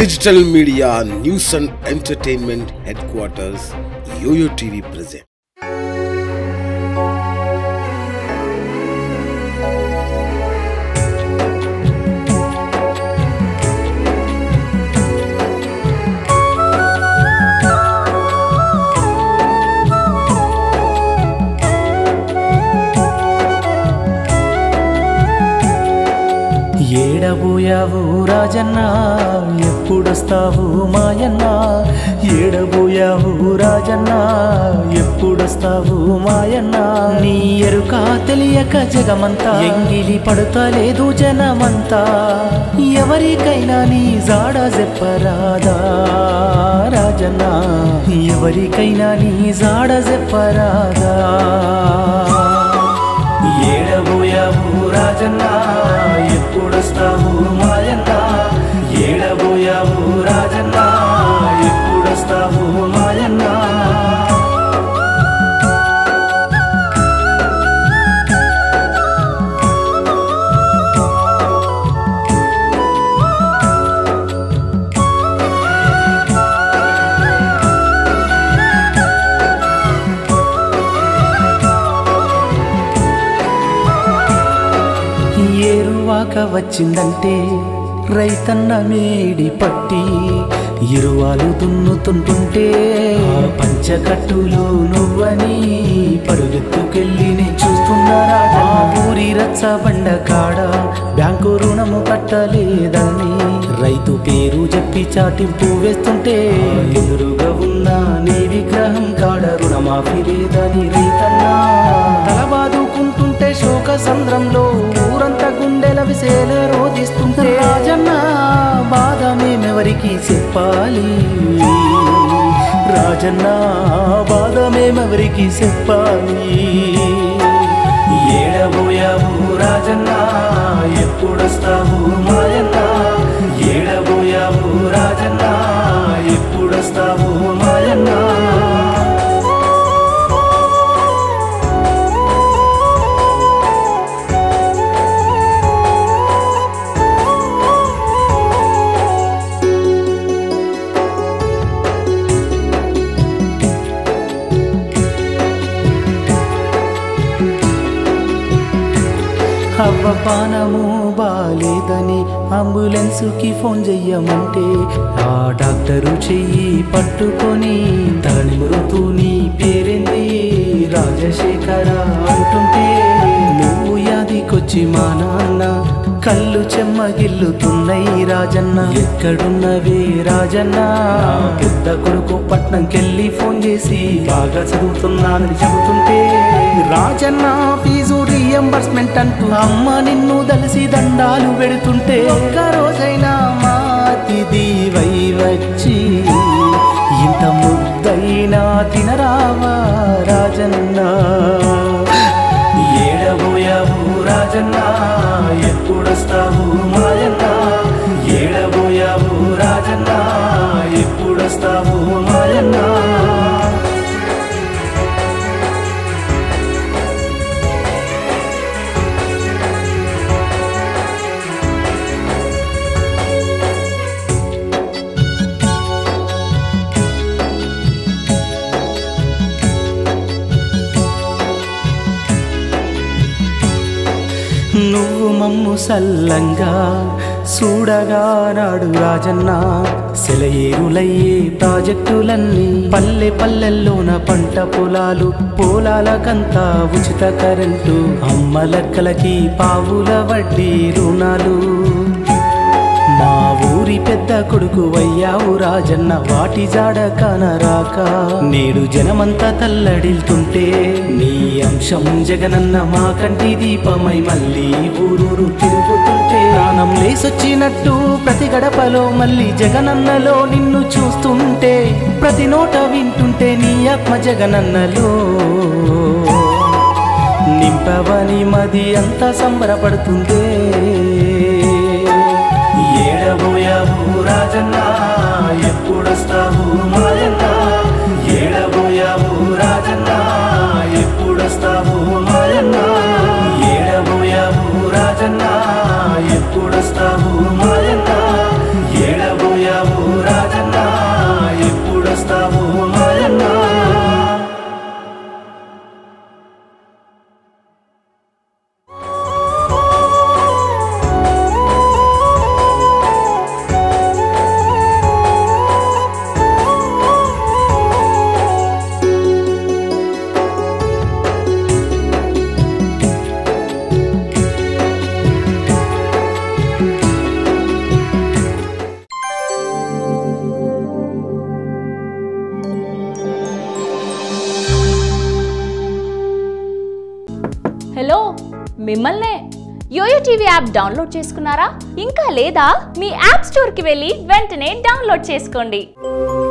Digital Media News and Entertainment Headquarters, YoYo TV present. ఏడబోయావు Rajanna ఎప్పుడొస్తావు మాయన్న ఏడబోయావు రాజన్న ఎప్పుడొస్తావు మాయన్న నీ ఎరుక తెలియక జగమంతా ఎంగిలి పడుతలేదు జనమంతా ఎవరికైనా నీ జాడ చెప్పరాదా రాజన్న ఎవరికైనా నీ జాడ చెప్పరాదా ఏడబోయావు రాజన్న ఎప్పుడొస్తావు మాయన్న ఏడబోయావు రాజన్న ఎప్పుడొస్తావు మాయన్న ఏరువాక వచ్చిందంటే రైతన్న మేడి పట్టి ఇరువాలు దున్నుతుంటుంటే ఆ పంచకట్టులు నువ్వని పరుగెత్తుకెళ్ళి నేను చూస్తున్నారా ఆ ఊరి రచ్చబండ కాడ బ్యాంకు రుణము కట్టలేదని రైతు పేరు చెప్పి చాటింపు వేస్తుంటే ఎదురుగా ఉన్న నీ విగ్రహం కాడ రుణమాఫీ లేదని రైతన్నా తలబాదుకుంటుంటే శోక సంద్రంలో ఊరంతా గుండెల విసేల రోధిస్తుంటే రాజన్న బాధ మేమెవరికి చెప్పాలి రాజన్న బాధ మేమెవరికి చెప్పాలి ఏడబోయావు రాజన్న ఎప్పుడొస్తావు మాయన్న ఏడబోయావు రాజన్న ఎప్పుడొస్తావు మాయన్న అవ్వ పానము బాలేదని అంబులెన్సుకి ఫోన్ చెయ్యమంటే ఆ డాక్టరు చెయ్యి పట్టుకొని తనిమురుతూ నీ పేరేంది రాజశేఖర అంటుంటే నువ్వు యాదికొచ్చి మా నాన్న కళ్ళు చెమ్మగిల్లుతున్నాయి రాజన్న ఎక్కడున్నవే రాజన్న పెద్ద కొడుకు పట్నంకెళ్ళి ఫోన్ చేసి బాగా చదువుతున్నానని చెబుతుంటే రాజన్న ఫీజు రీఎంబర్స్మెంట్ అంటూ అమ్మ నిన్ను దలిసి దండాలు పెడుతుంటే ఒక్క రోజైనా మాతిది వై వచ్చి ఇంత ముద్దైనా తినరావా రాజన్న ఏడబోయావు రాజన్న ఎప్పుడొస్తావు మాయన్న ఏడబోయావు రాజన్న ఎప్పుడొస్తావు మాయన్న నువ్వు మమ్ము సల్లంగా చూడగా నాడు రాజన్న సెలయేరులయ్యే ప్రాజెక్టులన్నీ పల్లె పల్లెల్లోన పంట పొలాలు పొలాలకంతా ఉచిత కరెంటు అమ్మ లెక్కలకి పావుల వడ్డీ రుణాలు మా ఊరి పెద్ద కొడుకు వయ్యావు రాజన్న వాటి జాడ కనరాక నేడు జనమంతా తల్లడిల్తుంటే నీ అంశం జగనన్న మా కంటి దీపమై మళ్ళీ ఊరూరు తిరుగుతుంటే ప్రాణం లేసొచ్చినట్టు ప్రతి గడపలో మళ్ళీ జగనన్నలో నిన్ను చూస్తుంటే ప్రతి నోట వింటుంటే నీ ఆత్మ జగనన్నలో నింపవని మది అంతా సంబరపడుతుందే ఏడబోయావు రాజన్న ఎప్పుడొస్తావు మాయన్న ఏడబోయావు రాజన్న ఎప్పుడొస్తావు మాయన్న ఏడబోయావు రాజన్న ఎప్పుడొస్తావు మాయన్న ఏడబోయావు హలో మిమ్మల్నే యోయో టీవీ యాప్ డౌన్లోడ్ చేసుకున్నారా ఇంకా లేదా మీ యాప్ స్టోర్కి వెళ్ళి వెంటనే డౌన్లోడ్ చేసుకోండి